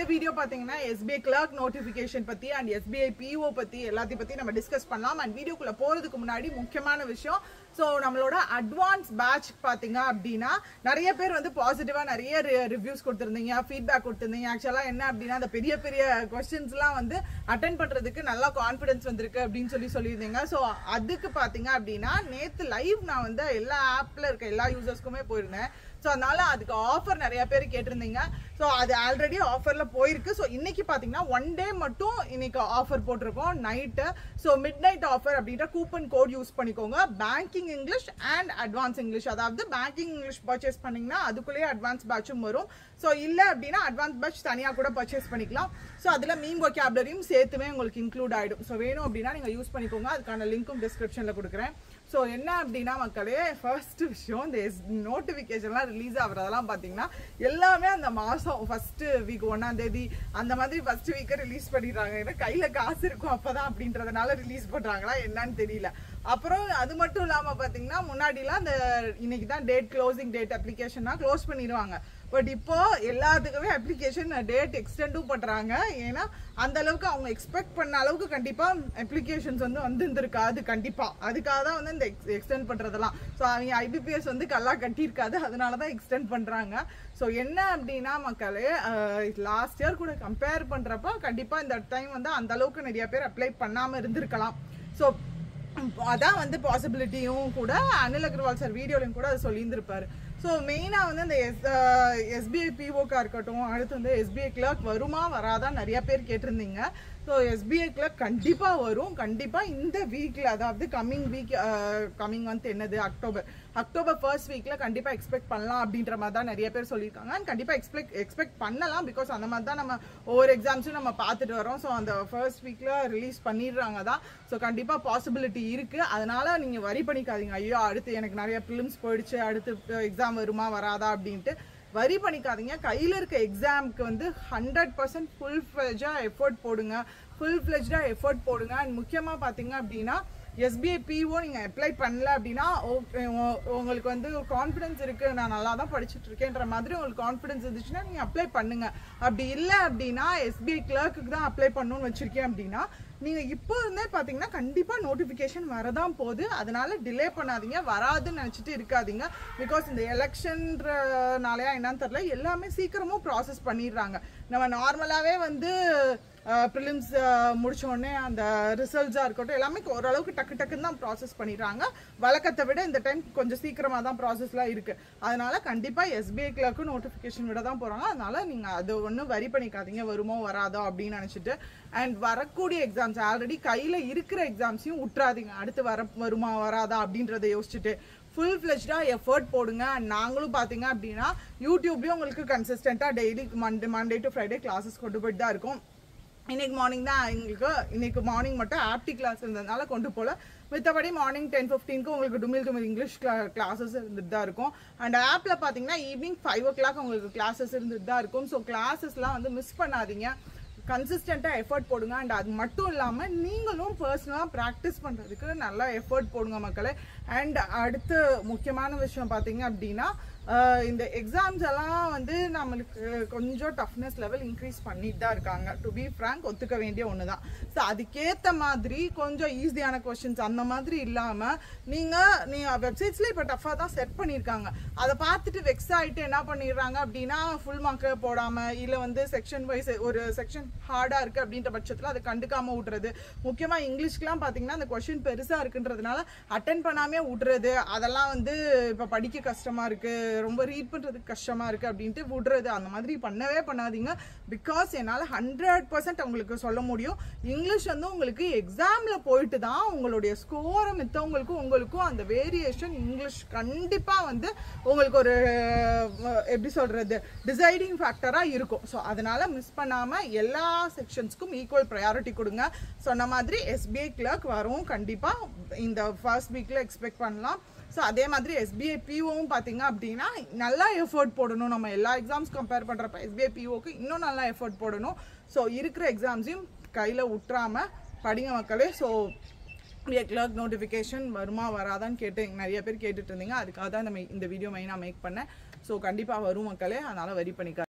video பாத்தீங்கன்னா SBI clerk notification பத்தி and SBI PO பத்தி எல்லாத்தையும் பத்தி நம்ம டிஸ்கஸ் பண்ணலாம் அண்ட் வீடியோக்குள்ள போறதுக்கு முன்னாடி முக்கியமான விஷயம் ஸோ நம்மளோட அட்வான்ஸ் பேட்ச் பாத்தீங்க அப்படின்னா நிறைய பேர் வந்து பாசிட்டிவா நிறைய ரிவ்யூஸ் கொடுத்துருந்தீங்க ஃபீட்பேக் கொடுத்துருந்தீங்க ஆக்சுவலா என்ன அப்படின்னா அந்த பெரிய பெரிய கொஸ்டின்ஸ்லாம் வந்து அட்டன் பண்றதுக்கு நல்லா கான்ஃபிடன்ஸ் வந்திருக்கு அப்படின்னு சொல்லி சொல்லியிருந்தீங்க ஸோ அதுக்கு பாத்தீங்க அப்படின்னா நேத்து லைவ் நான் வந்து எல்லா ஆப்ல இருக்க எல்லா யூசர்ஸ்க்குமே போயிருந்தேன் ஸோ அதனால அதுக்கு ஆஃபர் நிறைய பேர் கேட்டிருந்தீங்க ஸோ அது ஆல்ரெடி ஆஃபர்ல போயிருக்கு ஸோ இன்னைக்கு பார்த்தீங்கன்னா ஒன் டே மட்டும் இன்னைக்கு ஆஃபர் போட்டிருக்கோம் night so mid night offer அப்படின்ற கூப்பன் கோட் யூஸ் பண்ணிக்கோங்க banking English and advance English அதாவது பேங்கிங் இங்கிலீஷ் பர்ச்சேஸ் பண்ணீங்கன்னா அதுக்குள்ளேயே அட்வான்ஸ் பேட்சும் வரும் ஸோ இல்லை அப்படின்னா அட்வான்ஸ் பேட்ச் தனியாக கூட பர்ச்சேஸ் பண்ணிக்கலாம் ஸோ அதில் மீன் ஒகேப்லரியும் சேர்த்துமே உங்களுக்கு இன்க்ளூட் ஆகிடும் ஸோ வேணும் அப்படின்னா நீங்கள் யூஸ் பண்ணிக்கோங்க அதுக்கான லிங்க்கும் டிஸ்கிரிப்ஷனில் கொடுக்குறேன் ஸோ என்ன அப்படின்னா மக்களே ஃபர்ஸ்ட் விஷயம் இந்த நோட்டிஃபிகேஷன்லாம் ரிலீஸ் ஆகுறதெல்லாம் பார்த்தீங்கன்னா எல்லாமே அந்த மாதம் ஃபர்ஸ்ட் வீக் ஒன்றாம் தேதி அந்த மாதிரி ஃபர்ஸ்ட் வீக்கை ரிலீஸ் பண்ணிடுறாங்க ஏன்னா கையில் காசு இருக்கும் அப்பதான் அப்படின்றதுனால ரிலீஸ் பண்ணுறாங்களா என்னன்னு தெரியல அப்புறம் அது மட்டும் இல்லாமல் பார்த்தீங்கன்னா முன்னாடிலாம் அந்த இன்னைக்கு தான் டேட் க்ளோசிங் டேட் அப்ளிகேஷன்னா க்ளோஸ் பண்ணிடுவாங்க பட் இப்போ எல்லாத்துக்குமே அப்ளிகேஷன் டேட் எக்ஸ்டெண்டும் பண்றாங்க ஏன்னா அந்த அளவுக்கு அவங்க எக்ஸ்பெக்ட் பண்ண அளவுக்கு கண்டிப்பா அப்ளிகேஷன்ஸ் வந்து வந்திருந்திருக்காது கண்டிப்பா அதுக்காக தான் வந்து இந்த எக்ஸ்டெண்ட் பண்றதெல்லாம் ஸோ அவங்க ஐபிபிஎஸ் வந்து கல்லா கட்டியிருக்காது அதனால தான் எக்ஸ்டெண்ட் பண்றாங்க ஸோ என்ன அப்படின்னா மக்களே லாஸ்ட் இயர் கூட கம்பேர் பண்றப்ப கண்டிப்பா இந்த டைம் வந்து அந்த அளவுக்கு நிறைய பேர் அப்ளை பண்ணாம இருந்திருக்கலாம் ஸோ அதான் வந்து பாசிபிலிட்டியும் கூட அனில் அகர்வால் சார் வீடியோலையும் கூட அது சொல்லியிருந்திருப்பாரு ஸோ மெயினாக வந்து இந்த எஸ் எஸ்பிஐ பிஓக்கா இருக்கட்டும் அடுத்து வந்து எஸ்பிஐ கிளர்க் வருமா வராதான் நிறைய பேர் கேட்டிருந்தீங்க ஸோ எஸ்பிஐ கிளர்க் கண்டிப்பாக வரும் கண்டிப்பாக இந்த வீக்கில் அதாவது கம்மிங் வீக் கம்மிங் வந்து என்னது அக்டோபர் அக்டோபர் ஃபர்ஸ்ட் வீக்கில் கண்டிப்பாக எக்ஸ்பெக்ட் பண்ணலாம் அப்படின்ற மாதிரி தான் நிறைய பேர் சொல்லியிருக்காங்க அண்ட் கண்டிப்பாக எக்ஸ்பெக்ட் எக்ஸ்பெக்ட் பண்ணலாம் பிகாஸ் அந்த மாதிரி தான் நம்ம ஒவ்வொரு எக்ஸாம்ஸும் நம்ம பார்த்துட்டு வரோம் ஸோ அந்த ஃபர்ஸ்ட் வீக்கில் ரிலீஸ் பண்ணிடுறாங்க தான் ஸோ கண்டிப்பாக பாசிபிலிட்டி இருக்குது அதனால நீங்கள் வரி பண்ணிக்காதீங்க ஐயோ அடுத்து எனக்கு நிறைய ஃபிலிம்ஸ் போயிடுச்சு அடுத்து எக்ஸாம் வருமா வராதா அப்படின்ட்டு வரி பண்ணிக்காதீங்க கையில் இருக்க எக்ஸாமுக்கு வந்து ஹண்ட்ரட் பர்சன்ட் ஃபுல் ஃப்ளெஜாக எஃபர்ட் போடுங்க ஃபுல் ஃப்ளெஜாக எஃபர்ட் போடுங்க அண்ட் முக்கியமாக பார்த்தீங்க அப்படின்னா எஸ்பிஐ பிஓ நீங்கள் அப்ளை பண்ணல அப்படின்னா ஓகே உங்களுக்கு வந்து கான்ஃபிடன்ஸ் இருக்குது நான் நல்லா தான் படிச்சுட்டு இருக்கேன்ற மாதிரி உங்களுக்கு கான்ஃபிடன்ஸ் இருந்துச்சுன்னா நீங்கள் அப்ளை பண்ணுங்க அப்படி இல்லை அப்படின்னா எஸ்பிஐ கிளர்க்கு தான் அப்ளை பண்ணணும்னு வச்சிருக்கேன் அப்படின்னா நீங்கள் இப்போ இருந்தே பார்த்தீங்கன்னா கண்டிப்பாக நோட்டிஃபிகேஷன் வரதான் போகுது அதனால டிலே பண்ணாதீங்க வராதுன்னு நினச்சிட்டு இருக்காதீங்க பிகாஸ் இந்த எலெக்ஷன்றனாலயா என்னன்னு தெரில எல்லாமே சீக்கிரமும் ப்ராசஸ் பண்ணிடுறாங்க நம்ம நார்மலாகவே வந்து ப்ரிலிம்ஸ் முடிச்சோடனே அந்த ரிசல்ட்ஸாக இருக்கட்டும் எல்லாமே ஓரளவுக்கு டக்கு டக்குன்னு தான் ப்ராசஸ் பண்ணிடுறாங்க வழக்கத்தை விட இந்த டைம் கொஞ்சம் சீக்கிரமாக தான் ப்ராசஸ்லாம் இருக்குது அதனால கண்டிப்பாக எஸ்பிஐ கிளர்க்கு நோட்டிஃபிகேஷன் விட தான் போகிறாங்க அதனால நீங்கள் அது ஒன்றும் வரி பண்ணிக்காதீங்க வருமோ வராதோ அப்படின்னு நினச்சிட்டு அண்ட் வரக்கூடிய எக்ஸாம்ஸ் ஆல்ரெடி கையில் இருக்கிற எக்ஸாம்ஸையும் விட்டுறாதீங்க அடுத்து வர வருமா வராதா அப்படின்றத யோசிச்சுட்டு ஃபுல் ஃப்ளெஜ்டாக எஃபர்ட் போடுங்க அண்ட் நாங்களும் பார்த்தீங்க அப்படின்னா யூடியூப்லேயும் உங்களுக்கு கன்சிஸ்டண்ட்டாக daily Monday Monday to Friday classes கொண்டு போயிட்டு தான் இருக்கும் இன்னைக்கு மார்னிங் தான் எங்களுக்கு இன்னைக்கு மார்னிங் மட்டும் ஆப்டி கிளாஸ் இருந்ததுனால கொண்டு போகல மித்தபடி மார்னிங் டென் ஃபிஃப்டீனுக்கு உங்களுக்கு டுமில் டுமில் இங்கிலீஷ் கிளாஸஸ் இருந்துட்டு தான் இருக்கும் அண்ட் ஆப்பில் பார்த்தீங்கன்னா ஈவினிங் ஃபைவ் ஓ கிளாக் உங்களுக்கு கிளாஸஸ் இருந்துட்டு தான் இருக்கும் ஸோ கிளாஸஸ்லாம் வந்து மிஸ் பண்ணாதீங்க கன்சிஸ்டண்ட்டாக எஃபர்ட் போடுங்க அண்ட் அது மட்டும் இல்லாமல் நீங்களும் பர்சனலாக ப்ராக்டிஸ் பண்ணுறதுக்கு நல்லா எஃபர்ட் போடுங்க மக்களே அண்ட் அடுத்து முக்கியமான விஷயம் பார்த்தீங்க அப்படின்னா இந்த எக்ஸாம்ஸ் எல்லாம் வந்து நம்மளுக்கு கொஞ்சம் டஃப்னஸ் லெவல் இன்க்ரீஸ் பண்ணிட்டு தான் இருக்காங்க டு பி ஃப்ரேங்க் ஒத்துக்க வேண்டிய ஒன்று தான் ஸோ அதுக்கேற்ற மாதிரி கொஞ்சம் ஈஸியான கொஷின்ஸ் அந்த மாதிரி இல்லாமல் நீங்கள் நீங்கள் வெப்சைட்ஸில் இப்போ டஃப்பாக தான் செட் பண்ணியிருக்காங்க அதை பார்த்துட்டு வெக்ஸ் ஆகிட்டு என்ன பண்ணிடுறாங்க அப்படின்னா ஃபுல் மார்க்கு போடாமல் இல்லை வந்து செக்ஷன் வைஸ் ஒரு செக்ஷன் ஹார்டாக இருக்குது அப்படின்ற பட்சத்தில் அதை கண்டுக்காமல் விட்றது முக்கியமாக இங்கிலீஷ்க்குலாம் பார்த்தீங்கன்னா அந்த கொஷின் பெருசாக இருக்குன்றதுனால அட்டன் பண்ணாமே விட்றது அதெல்லாம் வந்து இப்போ படிக்க கஷ்டமாக இருக்குது ரொம்ப ரீட் பண்ணுறதுக்கு கஷ்டமாக இருக்குது அப்படின்ட்டு விடுறது அந்த மாதிரி பண்ணவே பண்ணாதீங்க பிகாஸ் என்னால் ஹண்ட்ரட் பர்சன்ட் உங்களுக்கு சொல்ல முடியும் இங்கிலீஷ் வந்து உங்களுக்கு எக்ஸாமில் போயிட்டு தான் உங்களுடைய ஸ்கோரை மித்தவங்களுக்கும் உங்களுக்கும் அந்த வேரியேஷன் இங்கிலீஷ் கண்டிப்பாக வந்து உங்களுக்கு ஒரு எப்படி சொல்கிறது டிசைடிங் ஃபேக்டராக இருக்கும் ஸோ அதனால் மிஸ் பண்ணாமல் எல்லா செக்ஷன்ஸ்க்கும் ஈக்குவல் ப்ரையாரிட்டி கொடுங்க சொன்ன மாதிரி எஸ்பிஐ கிளர்க் வரும் கண்டிப்பாக இந்த ஃபர்ஸ்ட் வீக்கில் எக்ஸ்பெக்ட் பண்ணலாம் ஸோ அதே மாதிரி எஸ்பிஐ பிஓவும் பார்த்தீங்க அப்படின்னா நல்லா எஃபர்ட் போடணும் நம்ம எல்லா எக்ஸாம்ஸ் கம்பேர் பண்ணுறப்ப எஸ்பிஐ பிஓக்கு இன்னும் நல்லா எஃபர்ட் போடணும் ஸோ இருக்கிற எக்ஸாம்ஸையும் கையில் விட்டுறாம படிங்க மக்களே ஸோ கிளர்க் நோட்டிஃபிகேஷன் வருமா வராதான்னு கேட்டு நிறைய பேர் கேட்டுட்டு இருந்தீங்க அதுக்காக தான் நம்ம இந்த வீடியோ மெயினாக மேக் பண்ணேன் ஸோ கண்டிப்பாக வரும் மக்களே அதனால் வரி பண்ணிக்க